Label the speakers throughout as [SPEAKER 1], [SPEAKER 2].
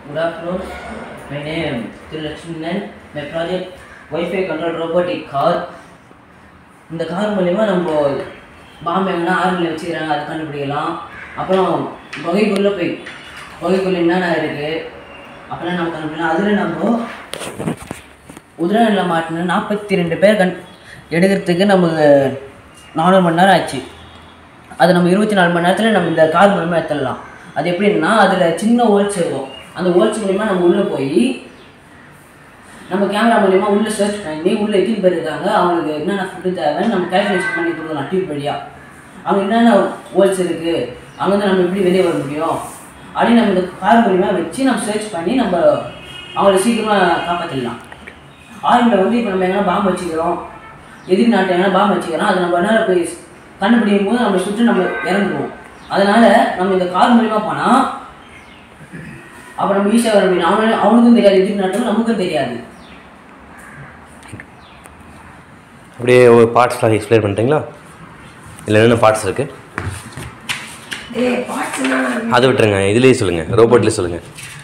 [SPEAKER 1] Good afternoon. My name is Lakshminan. My project Wi-Fi controlled robotic car. இந்த car மூலயமா நம்ம பாம்பு எங்கன்னா ஆர்மியில் வச்சுக்கிறாங்க அதை கண்டுபிடிக்கலாம் அப்புறம் புகைக்குள்ளே போய் புகைக்குள்ள என்னென்ன இருக்குது அப்போல்லாம் நம்ம கண்டுபிடிக்கலாம் அதில் நம்ம உதிரநில மாட்டின நாற்பத்தி ரெண்டு பேர் கண் எடுக்கிறதுக்கு நமக்கு நானூறு மணி நேரம் ஆச்சு அதை நம்ம இருபத்தி நாலு மணி நேரத்தில் நம்ம இந்த கார் மூலமாக எடுத்துடலாம் அது எப்படின்னா அதில் சின்ன ஹோல்ஸ் இருக்கும் அந்த ஹோல்ஸ் மூலிமா நம்ம உள்ளே போய் நம்ம கேமரா மூலிமா உள்ளே சர்ச் பண்ணி உள்ளே எத்தனை பேர் இருக்காங்க அவங்களுக்கு என்னென்ன ஃபுட்டு தேவைன்னு நம்ம கேல்குலேஷன் பண்ணி கொடுக்கலாம் டியூப் வழியாக அவங்க என்னென்ன ஹோல்ஸ் இருக்குது அங்கேருந்து நம்ம எப்படி வெளியே வர முடியும் அப்படின்னு நம்ம இந்த கார் மூலிமா வச்சு நம்ம சர்ச் பண்ணி நம்ம அவங்கள சீக்கிரமாக காப்பாற்றிடலாம் ஆர்மியில் வந்து இப்போ நம்ம எங்கன்னா பாம்பு வச்சுக்கிறோம் எதிர் நாட்டு எங்கன்னா பாம்பு வச்சுக்கிறோம் அதை நம்ம என்ன போய் கண்டுபிடிக்கும் போது நம்ம சுற்றி நம்ம இறந்துருவோம் அதனால் நம்ம இந்த கார் மூலிமா போனால் அப்போ நம்ம ஈஸியாக வர முடியும் அவனு அவனுக்கும் தெரியாது எதிர் நாட்டுக்கும் நமக்கும் தெரியாது
[SPEAKER 2] அப்படியே ஒரு பார்ட்ஸ்லாம் எக்ஸ்பிளைன் பண்ணிட்டீங்களா இல்லை என்னென்ன பார்ட்ஸ் இருக்குது
[SPEAKER 3] ஏய் பார்ட்ஸ்னா
[SPEAKER 2] அதை விட்டுருங்க இதுலேயே சொல்லுங்கள் ரோபோட்லேயே சொல்லுங்கள்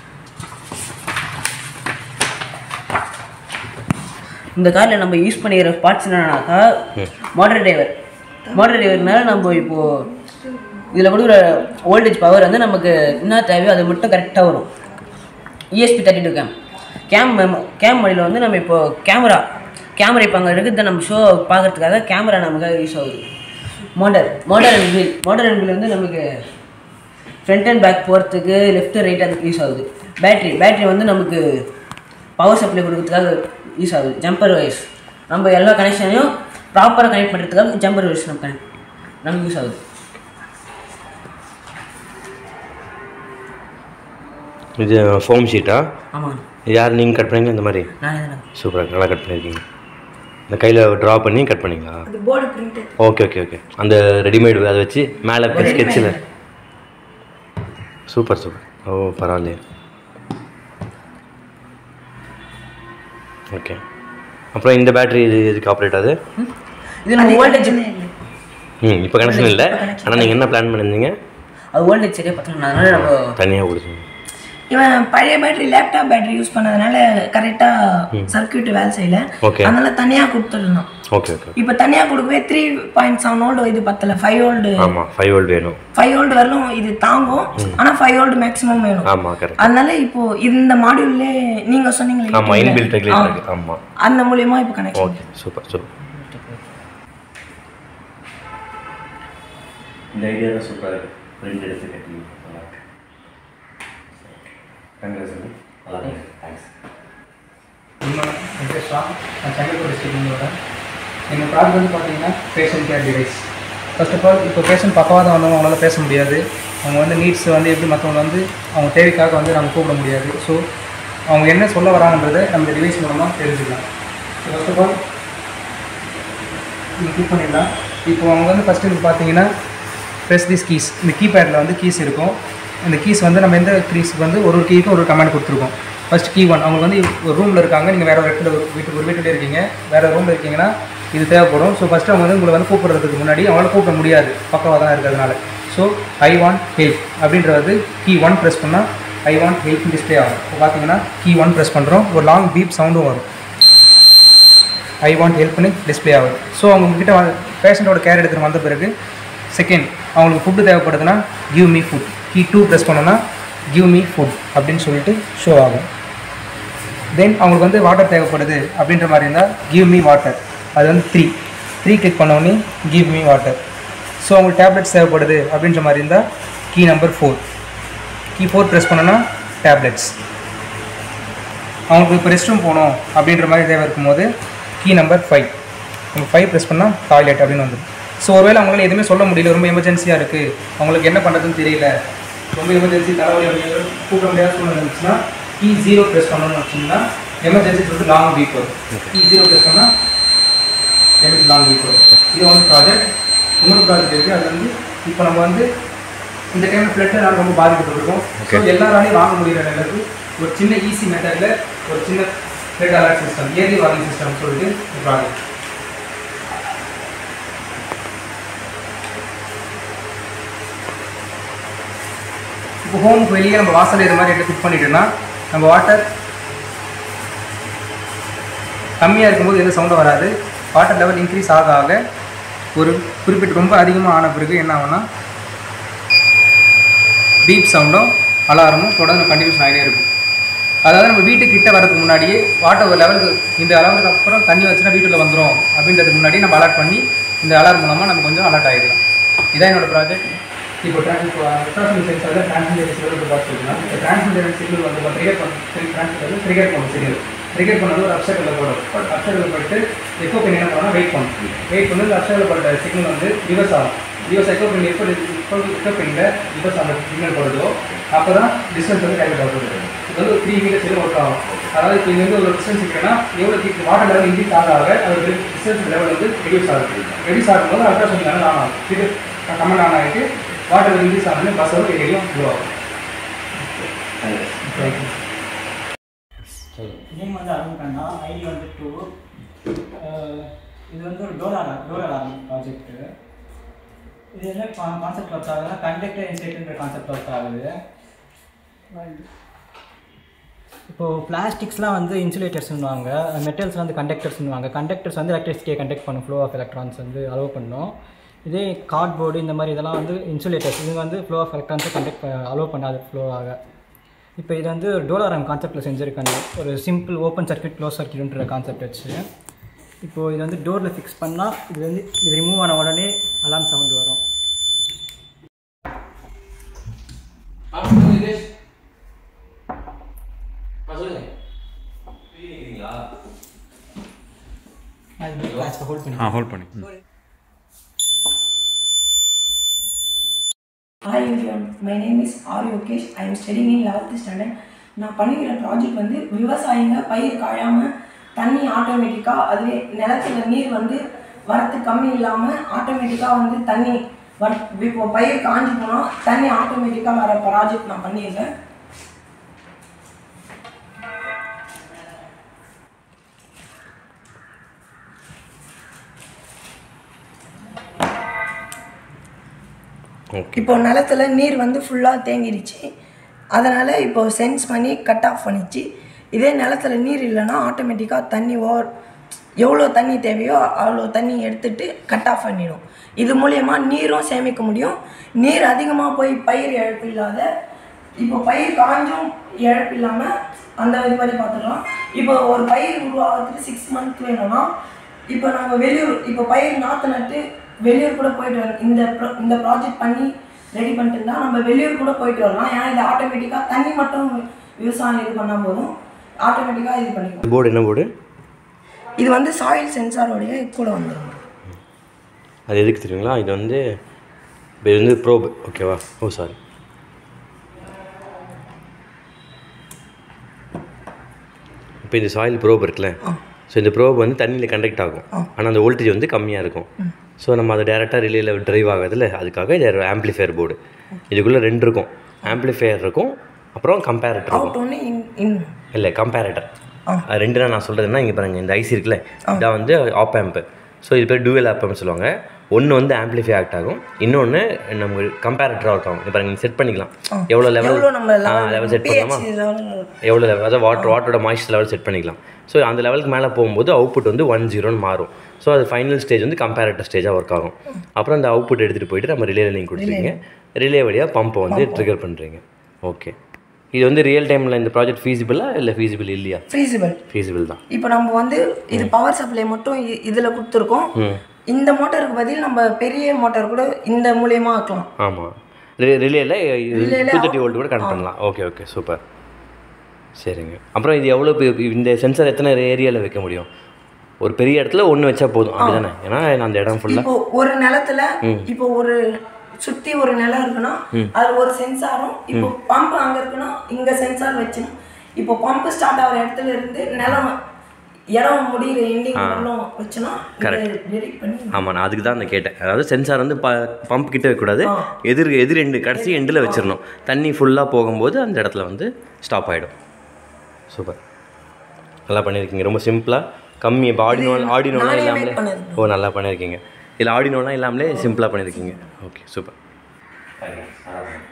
[SPEAKER 1] இந்த காரில் நம்ம யூஸ் பண்ணிக்கிற பார்ட்ஸ் என்னன்னாக்கா மோட்டர் டிரைவர் மோட்டர் டிரைவர்னால நம்ம இப்போது இதில் கொடுக்குற வோல்டேஜ் பவர் வந்து நமக்கு என்ன தேவையோ அது மட்டும் கரெக்டாக வரும் ESP thirty two cam cam cam மொழியில் வந்து நம்ம இப்போ கேமரா கேமரா இப்போ அங்கே இருக்குது நம்ம ஷோ பார்க்கறதுக்காக கேமரா நமக்காக யூஸ் ஆகுது motor motor and wheel motor and wheel வந்து நமக்கு ஃப்ரண்ட் அண்ட் பேக் போகிறதுக்கு லெஃப்ட் ரைட் அதுக்கு யூஸ் ஆகுது பேட்ரி பேட்ரி வந்து நமக்கு பவர் சப்ளை கொடுக்கறதுக்காக யூஸ் ஆகுது ஜம்பர் ஒயர்ஸ் நம்ம எல்லா கனெக்ஷனையும் ப்ராப்பராக கனெக்ட் பண்ணுறதுக்காக ஜம்பர் ஒயர்ஸ் நம்ம கனெக்ட் நமக்கு யூஸ் ஆகுது
[SPEAKER 2] இது ஃபோம் ஷீட்டா
[SPEAKER 1] ஆமாங்க
[SPEAKER 2] இது யார் நீங்கள் கட் பண்ணீங்க இந்த மாதிரி
[SPEAKER 1] நான் எதுனா
[SPEAKER 2] சூப்பராக நல்லா கட் பண்ணியிருக்கீங்க இந்த கையில் ட்ரா பண்ணி கட் பண்ணீங்களா
[SPEAKER 3] அது board printed
[SPEAKER 2] okay okay okay அந்த ரெடிமேடு அதை வச்சு மேலே ஸ்கெட்சில் சூப்பர் சூப்பர் ஓ பரவாயில்லையே ஓகே அப்புறம் இந்த பேட்டரி இது எதுக்கு ஆப்ரேட் ஆகுது
[SPEAKER 1] இது நம்ம வோல்டேஜ்
[SPEAKER 2] ம் இப்போ கனெக்ஷன் இல்லை ஆனால் நீங்கள் என்ன பிளான் பண்ணியிருந்தீங்க
[SPEAKER 1] அது வோல்டேஜ் சரியாக பார்த்தோம்னா அதனால நம்ம
[SPEAKER 2] தனியாக கொடுத்துங்க
[SPEAKER 3] இவன் பழைய பேட்டரி லேப்டாப் பேட்டரி யூஸ் பண்ணதுனால கரெக்டாக சர்க்யூட் வேலை செய்யல
[SPEAKER 2] Okay.
[SPEAKER 3] அதனால தனியாக கொடுத்துருந்தோம்
[SPEAKER 2] ஓகே ஓகே
[SPEAKER 3] இப்போ தனியாக கொடுக்கவே த்ரீ பாயிண்ட் செவன் ஓல்டு இது பத்தல ஃபைவ் ஓல்டு
[SPEAKER 2] ஆமாம் ஃபைவ் வோல்ட் வேணும்
[SPEAKER 3] ஃபைவ் ஓல்டு வரலும் இது தாங்கும் ஆனால் ஃபைவ் ஓல்டு மேக்ஸிமம் வேணும்
[SPEAKER 2] ஆமாம் கரெக்ட்
[SPEAKER 3] அதனால இப்போ இந்த மாடியூல்லே நீங்க சொன்னீங்களே
[SPEAKER 2] ஆமாம் இன்பில்ட் ரெகுலேட்டர் இருக்குது ஆமாம்
[SPEAKER 3] அந்த மூலியமா இப்போ கனெக்ஷன்
[SPEAKER 2] ஓகே சூப்பர் சூப்பர் இந்த ஐடியா தான் சூப்பராக இருக்குது பிரிண்ட் எடுத்து கட்டி நல்லா இருக்கு கங்க்ராச்சுலேஷன் நல்லா இருக்கு தேங்க்ஸ்
[SPEAKER 4] வெங்கடேஷ்வா நான் செங்கல்பட்டு டிஸ்ட்ரிக்ட்லேருந்து வரேன் எங்கள் ப்ராடக்ட் வந்து பார்த்தீங்கன்னா patient care device first of all இப்போ பேஷண்ட் பக்கவாதம் வந்தவங்க அவங்களால பேச முடியாது அவங்க வந்து நீட்ஸ் வந்து எப்படி மற்றவங்க வந்து அவங்க தேவைக்காக வந்து நம்ம கூப்பிட முடியாது ஸோ அவங்க என்ன சொல்ல வராங்கன்றதை நம்ம இந்த டிவைஸ் மூலமாக தெரிஞ்சுக்கலாம் ஃபர்ஸ்ட் ஆஃப் ஆல் நீங்கள் கிளிக் பண்ணிடலாம் இப்போ அவங்க வந்து ஃபஸ்ட்டு இது பார்த்தீங்கன்னா ப்ரெஸ் திஸ் கீஸ் இந்த கீபேடில் வந்து கீஸ் இருக்கும் இந்த கீஸ் வந்து நம்ம எந்த கீஸ்க்கு வந்து ஒரு ஒரு கீக்கும் ஒரு கமெண்ட் கொடுத்துருக்கோம் ஃபர்ஸ்ட் கீ ஒன் அவங்க வந்து ஒரு ரூமில் இருக்காங்க நீங்கள் வேறு ஒரு இடத்துல ஒரு வீட்டு ஒரு வீட்டில் இருக்கீங்க வேறு ரூமில் இருக்கீங்கன்னா இது தேவைப்படும் ஸோ ஃபஸ்ட்டு அவங்க வந்து உங்களை வந்து கூப்பிட்றதுக்கு முன்னாடி அவங்களால கூப்பிட முடியாது பக்கவாதம் இருக்கிறதுனால ஸோ ஐ வாண்ட் ஹெல்ப் அப்படின்றது கீ ஒன் ப்ரெஸ் பண்ணால் ஐ வாண்ட் ஹெல்ப் டிஸ்ப்ளே ஆகும் இப்போ பார்த்தீங்கன்னா கீ ஒன் ப்ரெஸ் பண்ணுறோம் ஒரு லாங் பீப் சவுண்டும் வரும் ஐ வாண்ட் ஹெல்ப்னு டிஸ்ப்ளே ஆகுது ஸோ அவங்க கிட்ட பேஷண்ட்டோட கேர் எடுத்துகிட்டு வந்த பிறகு செகண்ட் அவங்களுக்கு ஃபுட்டு தேவைப்படுதுன்னா give me food key two press பண்ணோன்னா கிவ் மீ ஃபுட் அப்படின்னு சொல்லிட்டு ஷோ ஆகும் தென் அவங்களுக்கு வந்து வாட்டர் தேவைப்படுது அப்படின்ற மாதிரி இருந்தால் கிவ் மீ வாட்டர் அது வந்து த்ரீ த்ரீ கிளிக் பண்ணோடனே கிவ் மீ வாட்டர் ஸோ அவங்களுக்கு டேப்லெட்ஸ் தேவைப்படுது அப்படின்ற மாதிரி இருந்தால் key number four key four press பண்ணோன்னா டேப்லெட்ஸ் அவங்களுக்கு இப்போ ரெஸ்ட் ரூம் போகணும் அப்படின்ற மாதிரி தேவை இருக்கும்போது கீ நம்பர் ஃபைவ் நம்ம ஃபைவ் ப்ரெஸ் பண்ணால் டாய்லெட் அப்படின்னு வந்துடும் ஸோ ஒருவேளை அவங்களால எதுவுமே சொல்ல முடியல ரொம்ப எமர்ஜென்சியாக இருக்குது அவங்களுக்கு என்ன பண்ணுறதுன்னு தெரியல ரொம்ப எமர்ஜென்சி தலைவலி அப்படி கூப்பிட முடியாத சூழ்நிலை இருந்துச்சுன்னா கீ ஜீரோ ப்ரெஸ் பண்ணணும்னு வச்சிங்கன்னா எமர்ஜென்சி சொல்லிட்டு லாங் வீக் வரும் கீ ஜீரோ ப்ரெஸ் பண்ணால் எமர்ஜென்சி லாங் வீக் வரும் இது ஒன்று ப்ராஜெக்ட் இன்னொரு ப்ராஜெக்ட் இருக்குது அது வந்து இப்போ நம்ம வந்து இந்த டைமில் ஃப்ளட்டில் ரொம்ப பாதிக்கப்பட்டிருக்கோம் ஸோ எல்லாராலையும் வாங்க முடிகிற நிலைக்கு ஒரு சின்ன ஈஸி மெத்தடில் ஒரு சின்ன flood alert system early warning system சொல்லிட்டு ஒரு ப்ராஜெக்ட் இப்போ ஹோமுக்கு வெளியே நம்ம வாசல் இது மாதிரி எடுத்து ஃபிட் பண்ணிட்டோம்னா நம்ம வாட்டர் கம்மியாக இருக்கும்போது எந்த சவுண்டும் வராது வாட்டர் லெவல் இன்க்ரீஸ் ஆக ஆக ஒரு குறிப்பிட்ட ரொம்ப அதிகமாக ஆன பிறகு என்ன ஆகும்னா பீப் சவுண்டும் அலாரமும் தொடர்ந்து கண்டினியூஸ் ஆகிட்டே இருக்கும் அதாவது நம்ம வீட்டுக்கு கிட்ட வரதுக்கு முன்னாடியே வாட்டர் ஒரு லெவலுக்கு இந்த அளவுக்கு அப்புறம் தண்ணி வச்சுன்னா வீட்டுக்குள்ள வந்துடும் அப்படின்றதுக்கு முன்னாடி நம்ம அலர்ட் பண்ணி இந்த அலாரம் மூலமாக நம்ம கொஞ்சம் அலர்ட் ஆகிடலாம் இதான் என்னோட ப்ராஜெக்ட் இப்போ ட்ரான்ஸ் இப்போ அல்ட்ராசவுண்ட் சென்சாரில் டிரான்ஸ்மிட்டர் சிக்னல் பார்த்துக்கலாம் இந்த டிரான்ஸ்மிட்டர் சிக்னல் வந்து ட்ரிகர் பண்ண டிரான்ஸ்மிட்டர் ட்ரிகர் பண்ணும் சிக்னல் ட்ரிகர் பண்ணது ஒரு அப்செட்டில் போடும் அப்செட்டில் போட்டு எக்கோ பின் என்ன பண்ணால் வெயிட் பண்ணும் வெயிட் பண்ணி இந்த அப்செட்டில் போட்ட சிக்னல் வந்து ரிவர்ஸ் ஆகும் ரிவர்ஸ் எக்கோ பின் எப்போ இப்போ எக்கோ பின்னில் ரிவர்ஸ் ஆகிற சிக்னல் போடுதோ அப்போ தான் டிஸ்டன்ஸ் வந்து கையில் போடுறது இது வந்து த்ரீ மீட்டர்ஸ் ஒர்க் ஆகும் அதாவது இப்போ இங்கே வந்து ஒரு டிஸ்டன்ஸ் இருக்குன்னா எவ்வளோ வாட்டர் லெவல் இன்க்ரீஸ் ஆக ஆக அது டிஸ்டன்ஸ் லெவல் வந்து ரெடியூஸ் ஆகுது ரெடியூஸ் ஆகும்போது அல்ட்ராசவுண்ட் லெவல் ஆன் ஆகும் இது கமெண்ட் ஆன் ஆகிட்டு வாட்டர் இன்க்ரீஸ் ஆனது பஸ் வந்து எரியும் ப்ளோ ஆகும் தேங்க்யூ
[SPEAKER 5] நேம் வந்து அருண் கண்ணா ஐடி வந்து டூ இது வந்து ஒரு door alarm door alarm project இது என்ன கான்செப்ட் ஒர்க் ஆகுதுன்னா கண்டக்டர் இன்சைட்ன்ற கான்செப்ட் ஒர்க் ஆகுது இப்போது பிளாஸ்டிக்ஸ்லாம் வந்து இன்சுலேட்டர்ஸ்னுவாங்க மெட்டல்ஸ் வந்து கண்டக்டர்ஸ்னுவாங்க கண்டக்டர்ஸ் வந்து எலக்ட்ரிசிட்டியை கண்டக்ட் பண்ணும் ஃப்ளோ ஆஃப் எலக்ட்ரான்ஸ் வந்து அலோவ் பண்ணும் இதே கார்ட்போர்டு இந்த மாதிரி இதெல்லாம் வந்து இன்சுலேட்டர்ஸ் இது வந்து ஃப்ளோ ஆஃப் எலக்ட்ரான்ஸை கண்டக்ட் அலோவ் பண்ணாது ஃப்ளோ ஆக இப்போ இது வந்து ஒரு டோலாரம் கான்செப்ட்டில் செஞ்சுருக்காங்க ஒரு சிம்பிள் ஓப்பன் சர்க்யூட் க்ளோஸ் சர்க்யூட்ன்ற கான்செப்ட் வச்சு இப்போது இது வந்து டோரில் ஃபிக்ஸ் பண்ணால் இது வந்து இது ரிமூவ் ஆன உடனே அலாம் சவுண்ட் வரும் அது ஹோல்ட் பண்ணி
[SPEAKER 6] ஆ ஹோல்ட் பண்ணி
[SPEAKER 3] hi everyone my name is R Yogesh I am studying in eleventh standard நான் பண்ணிக்கிற ப்ராஜெக்ட் வந்து விவசாயிங்க பயிர் காயாமல் தண்ணி ஆட்டோமேட்டிக்காக அதுவே நிலத்துல நீர் வந்து வரத்து கம்மி இல்லாமல் ஆட்டோமேட்டிக்காக வந்து தண்ணி வர இப்போ பயிர் காஞ்சி போனால் தண்ணி ஆட்டோமேட்டிக்காக வர ப்ராஜெக்ட் நான் பண்ணியிருக்கேன்
[SPEAKER 2] ஓகே
[SPEAKER 3] இப்போ நிலத்துல நீர் வந்து ஃபுல்லாக தேங்கிடுச்சு அதனால் இப்போ சென்ஸ் பண்ணி கட் ஆஃப் பண்ணிச்சு இதே நிலத்துல நீர் இல்லைன்னா ஆட்டோமேட்டிக்காக தண்ணி ஓவர் எவ்வளோ தண்ணி தேவையோ அவ்வளோ தண்ணி எடுத்துட்டு கட் ஆஃப் பண்ணிடும் இது மூலயமா நீரும் சேமிக்க முடியும் நீர் அதிகமாக போய் பயிர் இழப்பு இல்லாத இப்போ பயிர் காஞ்சும் இழப்பு இல்லாமல் அந்த இது மாதிரி பார்த்துக்கலாம் இப்போ ஒரு பயிர் உருவாகிறதுக்கு சிக்ஸ் மந்த் வேணும்னா இப்போ நம்ம வெளியூர் இப்போ பயிர் நாற்று நட்டு வெளியூர் கூட போயிட்டு வரலாம் இந்த pro- இந்த ப்ராஜெக்ட் பண்ணி ரெடி பண்ணிட்டு இருந்தா நம்ம வெளியூர் கூட போயிட்டு வரலாம் ஏன்னா இது ஆட்டோமேட்டிக்காக தண்ணி மட்டும் விவசாயம் இது பண்ணால் போதும் ஆட்டோமேட்டிக்காக இது பண்ணிக்கலாம்
[SPEAKER 2] போர்டு என்ன போர்டு
[SPEAKER 3] இது வந்து சாயில் சென்சாரோடைய கூட வந்துடும்
[SPEAKER 2] அது எதுக்கு தெரியுங்களா இது வந்து இப்போ இது வந்து ப்ரோப் ஓகேவா ஓ சாரி இப்போ இந்த சாயில் ப்ரோப் இருக்குல்ல ஸோ இந்த ப்ரோப் வந்து தண்ணியில் கண்டக்ட் ஆகும் ஆனால் அந்த வோல்டேஜ் வந்து கம்மியாக இருக்கும் ஸோ நம்ம அதை டேரெக்டாக ரிலேயில் டிரைவ் ஆகாதுல்ல அதுக்காக இது ஆம்ப்ளிஃபையர் போர்டு இதுக்குள்ளே ரெண்டு இருக்கும் ஆம்ப்ளிஃபையர் இருக்கும் அப்புறம் கம்பேரட்டர் இருக்கும்
[SPEAKER 3] அவுட் ஒன்று இன் இன்
[SPEAKER 2] இல்லை கம்பேரட்டர் ரெண்டு நான் சொல்கிறதுனா இங்கே பாருங்க இந்த ஐசி இருக்குல்ல இதான் வந்து ஆப் ஆம்ப்பு ஸோ இது பேர் டூவல் ஆப்னு சொல்லுவாங்க ஒன்று வந்து ஆம்ப்ளிஃபை ஆக்ட் ஆகும் இன்னொன்று நம்ம கம்பேரட்டராக ஒர்க் ஆகும் இப்போ பாருங்க செட் பண்ணிக்கலாம் எவ்வளோ லெவல்
[SPEAKER 3] எவ்வளோ நம்ம
[SPEAKER 2] லெவல் செட் பண்ணலாமா
[SPEAKER 3] pH level
[SPEAKER 2] எவ்வளோ லெவல் அதாவது வாட்டர் வாட்டரோட மாய்ஸ்டர் லெவல் செட் பண்ணிக்கலாம் ஸோ அந்த லெவலுக்கு மேலே போகும்போது அவுட்புட் வந்து ஒன் ஜீரோன்னு மாறும் ஸோ அது ஃபைனல் ஸ்டேஜ் வந்து கம்பேரட்டர் ஸ்டேஜாக ஒர்க் ஆகும் அப்புறம் அந்த அவுட்புட் எடுத்துகிட்டு போயிட்டு நம்ம ரிலே நீங்கள் கொடுத்துருங்க ரிலே வழியாக பம்பை வந்து ட்ரிகர் பண்ணுறீங்க ஓகே இது வந்து ரியல் டைமில் இந்த ப்ராஜெக்ட் ஃபீஸிபிளா இல்லை ஃபீஸிபிள் இல்லையா
[SPEAKER 3] feasible
[SPEAKER 2] ஃபீஸிபிள் தான்
[SPEAKER 3] இப்போ நம்ம வந்து இது பவர் சப்ளை மட்டும் இ- இதுல கொடுத்துருக்கோம் இந்த மோட்டருக்கு பதில் நம்ம பெரிய மோட்டார் கூட இந்த மூலியமா ஆக்கலாம்
[SPEAKER 2] ஆமாம் ரிலேயில் டூ தேர்ட்டி வோல்ட் கூட கனெக்ட் பண்ணலாம் ஓகே ஓகே சூப்பர் சரிங்க அப்புறம் இது எவ்வளோ பெ- இந்த சென்சார் எத்தனை ஏரியாவில் வைக்க முடியும் ஒரு பெரிய இடத்துல ஒன்று வச்சா போதும் அப்படிதானே ஏன்னா அந்த இடம் ஃபுல்லாக
[SPEAKER 3] இப்போ ஒரு நிலத்துல இப்போ ஒரு சுத்தி ஒரு நிலம் இருக்குன்னா அது ஒரு சென்சாரும் இப்போ பம்ப் அங்க இருக்குன்னா இங்க சென்சார் வச்சுனா இப்போ பம்ப் ஸ்டார்ட் ஆகிற இடத்துல இருந்து நிலம் இடம் முடிகிற எண்டிங் வரலும் வச்சுனா டெடிக் பண்ணி
[SPEAKER 2] ஆமாம் நான் அதுக்கு தான் நான் கேட்டேன் அதாவது சென்சார் வந்து ப பம்ப் கிட்ட வைக்கக்கூடாது எதிர் எதிர் எண்டு கடைசி எண்டில் வச்சிடணும் தண்ணி ஃபுல்லாக போகும்போது அந்த இடத்துல வந்து ஸ்டாப் ஆகிடும் சூப்பர் நல்லா பண்ணியிருக்கீங்க ரொம்ப சிம்பிளாக கம்மி இப்போ ஆடினோ ஆடினோலாம்
[SPEAKER 3] நானே
[SPEAKER 2] இல்லாமலே
[SPEAKER 3] make பண்ணது.
[SPEAKER 2] ஓ நல்லா பண்ணியிருக்கீங்க இதில் ஆடினோலாம் இல்லாமலே சிம்பிளாக பண்ணியிருக்கீங்க ஓகே சூப்பர்